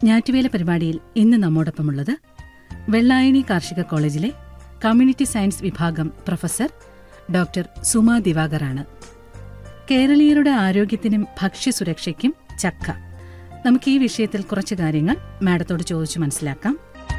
ഞാറ്റുവേല പരിപാടിയിൽ ഇന്ന് നമ്മോടൊപ്പമുള്ളത് വെള്ളായണി കാർഷിക കോളേജിലെ കമ്മ്യൂണിറ്റി സയൻസ് വിഭാഗം പ്രൊഫസർ ഡോക്ടർ സുമ ദിവാകറാണ് കേരളീയരുടെ ആരോഗ്യത്തിനും ഭക്ഷ്യസുരക്ഷയ്ക്കും ചക്ക നമുക്ക് ഈ വിഷയത്തിൽ കുറച്ച് കാര്യങ്ങൾ മാഡത്തോട് ചോദിച്ചു മനസ്സിലാക്കാം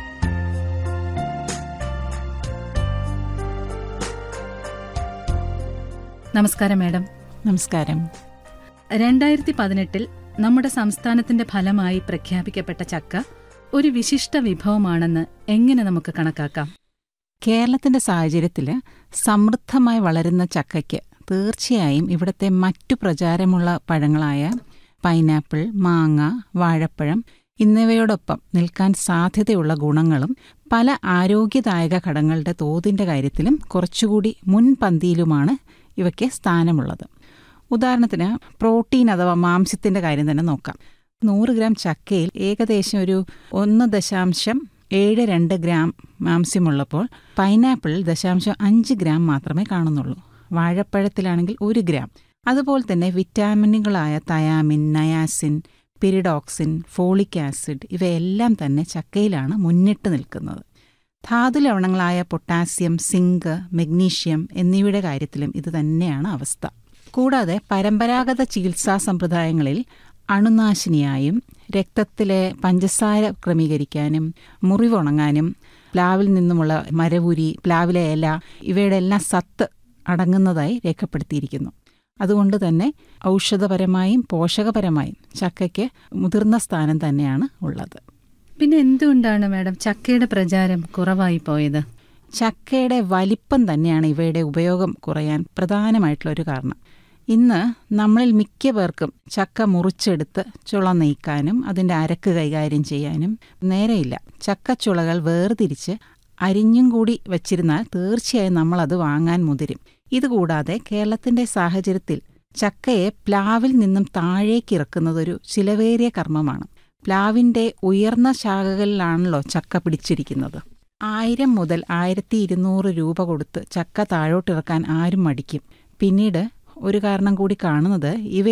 നമസ്കാരം മാഡം നമസ്കാരം രണ്ടായിരത്തി പതിനെട്ടിൽ നമ്മുടെ സംസ്ഥാനത്തിന്റെ ഫലമായി പ്രഖ്യാപിക്കപ്പെട്ട ചക്ക ഒരു വിശിഷ്ട വിഭവമാണെന്ന് എങ്ങനെ നമുക്ക് കണക്കാക്കാം കേരളത്തിന്റെ സാഹചര്യത്തിൽ സമൃദ്ധമായി വളരുന്ന ചക്കയ്ക്ക് തീർച്ചയായും ഇവിടുത്തെ മറ്റു പ്രചാരമുള്ള പഴങ്ങളായ പൈനാപ്പിൾ മാങ്ങ വാഴപ്പഴം എന്നിവയോടൊപ്പം നിൽക്കാൻ സാധ്യതയുള്ള ഗുണങ്ങളും പല ആരോഗ്യദായക ഘടകങ്ങളുടെ തോതിന്റെ കാര്യത്തിലും കുറച്ചുകൂടി മുൻപന്തിയിലുമാണ് ഇവയ്ക്ക് സ്ഥാനമുള്ളത് ഉദാഹരണത്തിന് പ്രോട്ടീൻ അഥവാ മാംസ്യത്തിന്റെ കാര്യം തന്നെ നോക്കാം നൂറ് ഗ്രാം ചക്കയിൽ ഏകദേശം ഒരു ഒന്ന് ദശാംശം ഏഴ് രണ്ട് ഗ്രാം മാംസ്യമുള്ളപ്പോൾ പൈനാപ്പിളിൽ ദശാംശം അഞ്ച് ഗ്രാം മാത്രമേ കാണുന്നുള്ളൂ വാഴപ്പഴത്തിലാണെങ്കിൽ ഒരു ഗ്രാം അതുപോലെ തന്നെ വിറ്റാമിനുകളായ thiamine niacin pyridoxine folic acid ഇവയെല്ലാം തന്നെ ചക്കയിലാണ് മുന്നിട്ട് നിൽക്കുന്നത് ധാതു ലവണങ്ങളായ പൊട്ടാസ്യം സിങ്ക് മെഗ്നീഷ്യം എന്നിവയുടെ കാര്യത്തിലും ഇത് തന്നെയാണ് അവസ്ഥ കൂടാതെ പരമ്പരാഗത ചികിത്സാ സമ്പ്രദായങ്ങളിൽ അണുനാശിനിയായും രക്തത്തിലെ പഞ്ചസാര ക്രമീകരിക്കാനും മുറിവുണങ്ങാനും പ്ലാവിൽ നിന്നുമുള്ള മരവുരി പ്ലാവിലെ ഇല ഇവയുടെ എല്ലാം സത്ത് അടങ്ങുന്നതായി രേഖപ്പെടുത്തിയിരിക്കുന്നു അതുകൊണ്ട് തന്നെ ഔഷധപരമായും പോഷകപരമായും ചക്കയ്ക്ക് മുതിർന്ന സ്ഥാനം തന്നെയാണ് ഉള്ളത് പിന്നെ എന്തുകൊണ്ടാണ് മാഡം ചക്കയുടെ പ്രചാരം കുറവായി പോയത് ചക്കയുടെ വലിപ്പം തന്നെയാണ് ഇവയുടെ ഉപയോഗം കുറയാൻ പ്രധാനമായിട്ടുള്ള ഒരു കാരണം ഇന്ന് നമ്മളിൽ മിക്ക പേർക്കും ചക്ക മുറിച്ചെടുത്ത് ചുള നീക്കാനും അതിൻ്റെ അരക്ക് കൈകാര്യം ചെയ്യാനും നേരെയില്ല ചക്കച്ചുളകൾ വേർതിരിച്ച് അരിഞ്ഞും കൂടി വച്ചിരുന്നാൽ തീർച്ചയായും നമ്മളത് വാങ്ങാൻ മുതിരും ഇതുകൂടാതെ കേരളത്തിന്റെ സാഹചര്യത്തിൽ ചക്കയെ പ്ലാവിൽ നിന്നും താഴേക്ക് ഇറക്കുന്നതൊരു ചിലവേറിയ കർമ്മമാണ് പ്ലാവിന്റെ ഉയർന്ന ശാഖകളിലാണല്ലോ ചക്ക പിടിച്ചിരിക്കുന്നത് ആയിരം മുതൽ ആയിരത്തി ഇരുന്നൂറ് രൂപ കൊടുത്ത് ചക്ക താഴോട്ടിറക്കാൻ ആരും മടിക്കും പിന്നീട് ഒരു കാരണം കൂടി കാണുന്നത് ഇവ